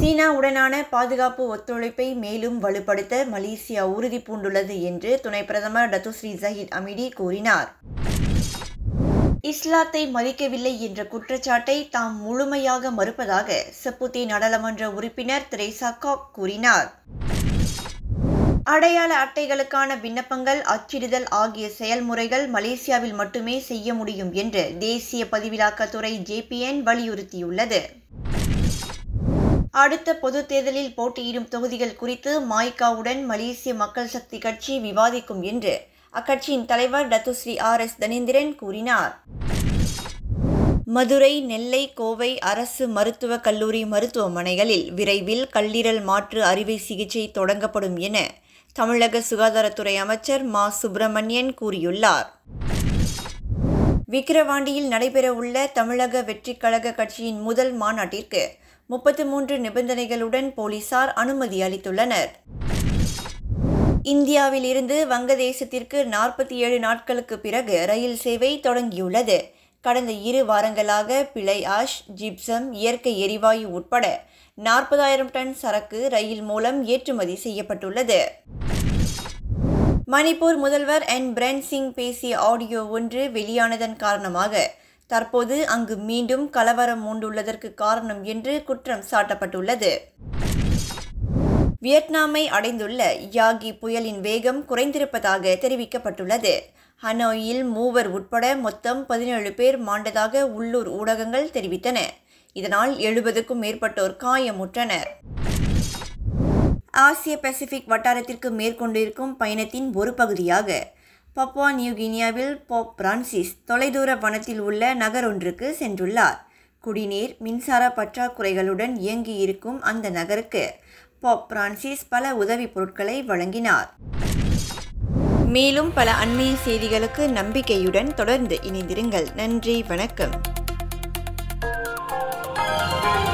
சீனாவுடனான பாதுகாப்பு ஒத்துழைப்பை மேலும் வலுப்படுத்த மலேசியா உறுதி பூண்டுள்ளது என்று துணை பிரதமர் டத்துஸ்ரீ ஜஹீத் அமிடி கூறினார் இஸ்லாத்தை மதிக்கவில்லை என்ற குற்றச்சாட்டை தாம் முழுமையாக மறுப்பதாக செப்புத்தே நாடாளுமன்ற உறுப்பினர் திரேசா காக் கூறினார் அடையாள அட்டைகளுக்கான விண்ணப்பங்கள் அச்சிடுதல் ஆகிய செயல்முறைகள் மலேசியாவில் மட்டுமே செய்ய முடியும் என்று தேசிய பதிவிலாக்கத்துறை ஜேபிஎன் வலியுறுத்தியுள்ளது அடுத்த பொதுத் தேர்தலில் போட்டியிடும் தொகுதிகள் குறித்து மாய்காவுடன் மலேசிய மக்கள் சக்தி கட்சி விவாதிக்கும் என்று அக்கட்சியின் தலைவர் டத்துஸ்ரீ ஆர் எஸ் தனேந்திரன் கூறினார் மதுரை நெல்லை கோவை அரசு மருத்துவக் கல்லூரி மருத்துவமனைகளில் விரைவில் கல்லீரல் மாற்று அறுவை சிகிச்சை தொடங்கப்படும் என தமிழக சுகாதாரத்துறை அமைச்சர் மா சுப்பிரமணியன் கூறியுள்ளார் விக்கிரவாண்டியில் நடைபெறவுள்ள தமிழக வெற்றிக் கழக கட்சியின் முதல் மாநாட்டிற்கு முப்பத்து மூன்று நிபந்தனைகளுடன் போலீசார் அனுமதி அளித்துள்ளனர் இந்தியாவில் இருந்து வங்கதேசத்திற்கு நாற்பத்தி ஏழு நாட்களுக்கு பிறகு ரயில் சேவை தொடங்கியுள்ளது கடந்த இரு வாரங்களாக பிழை ஆஷ் ஜிப்சம் இயற்கை எரிவாயு உட்பட நாற்பதாயிரம் டன் சரக்கு ரயில் மூலம் ஏற்றுமதி செய்யப்பட்டுள்ளது மணிப்பூர் முதல்வர் என் பிரன் சிங் பேசிய ஆடியோ ஒன்று வெளியானதன் காரணமாக தற்போது அங்கு மீண்டும் கலவரம் மூண்டுள்ளதற்கு காரணம் என்று குற்றம் சாட்டப்பட்டுள்ளது வியட்நாமை அடைந்துள்ள யாகி புயலின் வேகம் குறைந்திருப்பதாக தெரிவிக்கப்பட்டுள்ளது ஹனோயில் மூவர் உட்பட மொத்தம் பதினேழு பேர் மாண்டதாக உள்ளூர் ஊடகங்கள் தெரிவித்தன இதனால் எழுபதுக்கும் மேற்பட்டோர் காயமுற்றனர் ஆசிய பசிபிக் வட்டாரத்திற்கு மேற்கொண்டிருக்கும் பயணத்தின் ஒரு பகுதியாக பப்புவா நியூகினியாவில் போப் பிரான்சிஸ் தொலைதூர வனத்தில் உள்ள நகரொன்றுக்கு சென்றுள்ளார் குடிநீர் மின்சார பற்றாக்குறைகளுடன் இயங்கியிருக்கும் அந்த நகருக்கு பாப் பிரான்சிஸ் பல உதவிப் பொருட்களை வழங்கினார் மேலும் பல அண்மைய செய்திகளுக்கு நம்பிக்கையுடன் தொடர்ந்து இணைந்திருங்கள் நன்றி வணக்கம்